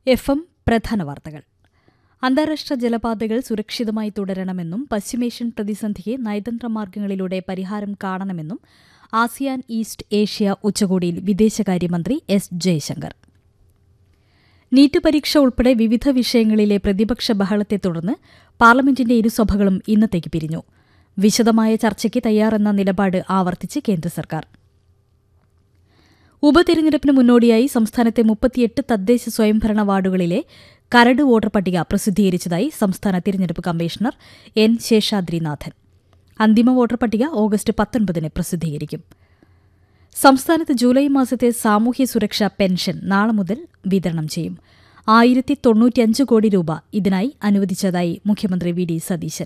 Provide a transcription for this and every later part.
F M പ്രധാന വാർത്തകൾ അന്താരാഷ്ട്ര ജലപാതകൾ സുരക്ഷിതമായി തുടരണമെന്നും പശ്ചിമേഷ്യൻ പ്രതിസന്ധിക്ക് നയതന്ത്ര മാർഗങ്ങളിലൂടെ പരിഹാരം കാണണമെന്നും ആസിയാൻ ഈസ്റ്റ് ഏഷ്യ ഉച്ചകോടിയിൽ വിദേശകാര്യമന്ത്രി എസ് ജയശങ്കർ നീറ്റ് പരീക്ഷ ഉൾപ്പെടെ വിവിധ വിഷയങ്ങളിലെ പ്രതിപക്ഷ ബഹളത്തെ തുടർന്ന് പാർലമെന്റിന്റെ ഇരുസഭകളും ഇന്നത്തേക്ക് പിരിഞ്ഞു വിശദമായ ചർച്ചയ്ക്ക് തയ്യാറെന്ന നിലപാട് ആവർത്തിച്ച് കേന്ദ്ര സർക്കാർ ഉപതെരഞ്ഞെടുപ്പിന് മുന്നോടിയായി സംസ്ഥാനത്തെ മുപ്പത്തിയെട്ട് തദ്ദേശ സ്വയംഭരണ വാർഡുകളിലെ കരട് വോട്ടർ പട്ടിക പ്രസിദ്ധീകരിച്ചതായി സംസ്ഥാന തിരഞ്ഞെടുപ്പ് കമ്മീഷണർ എൻ ശേഷാദ്രിനാഥൻ അന്തിമ വോട്ടർ പട്ടിക ഓഗസ്റ്റ് പത്തൊൻപതിന് പ്രസിദ്ധീകരിക്കും സംസ്ഥാനത്ത് ജൂലൈ മാസത്തെ സാമൂഹ്യ സുരക്ഷാ പെൻഷൻ നാളെ മുതൽ വിതരണം ചെയ്യും ആയിരത്തി തൊണ്ണൂറ്റിയഞ്ച് കോടി രൂപ ഇതിനായി അനുവദിച്ചതായി മുഖ്യമന്ത്രി V D Satheesan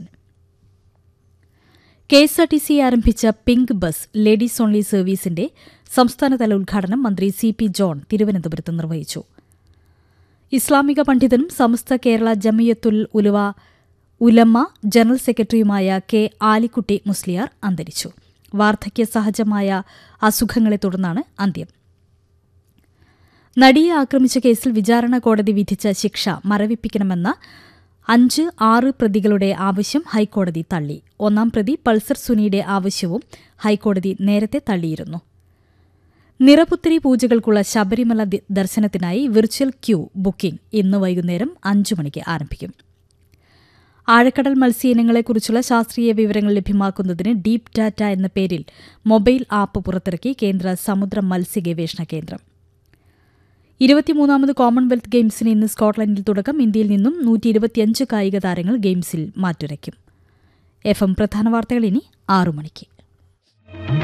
K S R T C ആരംഭിച്ച പിങ്ക് ബസ് ലേഡീസ് ഓൺലി സർവീസിന്റെ സംസ്ഥാനതല ഉദ്ഘാടനം മന്ത്രി സി പി ജോൺ തിരുവനന്തപുരത്ത് നിർവഹിച്ചു ഇസ്ലാമിക പണ്ഡിതനും സമസ്ത കേരള ജമിയത്തുൽ ഉലുവ ഉലമ്മ ജനറൽ സെക്രട്ടറിയുമായ കെ ആലിക്കുട്ടി മുസ്ലിയാർ അന്തരിച്ചു വാർദ്ധക്യ സഹജമായ അസുഖങ്ങളെ തുടർന്നാണ് അന്ത്യം നടിയെ ആക്രമിച്ച കേസിൽ വിചാരണ കോടതി വിധിച്ച ശിക്ഷ മരവിപ്പിക്കണമെന്ന അഞ്ച് ആറ് പ്രതികളുടെ ആവശ്യം ഹൈക്കോടതി തള്ളി ഒന്നാം പ്രതി പൾസർ സുനിയുടെ ആവശ്യവും ഹൈക്കോടതി നേരത്തെ തള്ളിയിരുന്നു നിറപുത്തിരി പൂജകൾക്കുള്ള ശബരിമല ദർശനത്തിനായി വിർച്വൽ ക്യൂ ബുക്കിംഗ് ഇന്ന് വൈകുന്നേരം അഞ്ചു മണിക്ക് ആരംഭിക്കും ആഴക്കടൽ മത്സ്യയിനങ്ങളെക്കുറിച്ചുള്ള ശാസ്ത്രീയ വിവരങ്ങൾ ലഭ്യമാക്കുന്നതിന് ഡീപ് ഡാറ്റ എന്ന പേരിൽ മൊബൈൽ ആപ്പ് പുറത്തിറക്കി കേന്ദ്ര സമുദ്ര മത്സ്യ ഗവേഷണ കേന്ദ്രം ഇരുപത്തിമൂന്നാമത് കോമൺവെൽത്ത് ഗെയിംസിന് ഇന്ന് സ്കോട്ട്ലൻഡിൽ തുടക്കം ഇന്ത്യയിൽ നിന്നും നൂറ്റി ഇരുപത്തിയഞ്ച് കായിക താരങ്ങൾ ഗെയിംസിൽ മാറ്റുരയ്ക്കും എഫ് എം പ്രധാന വാർത്തകൾ ഇനി ആറു മണിക്ക്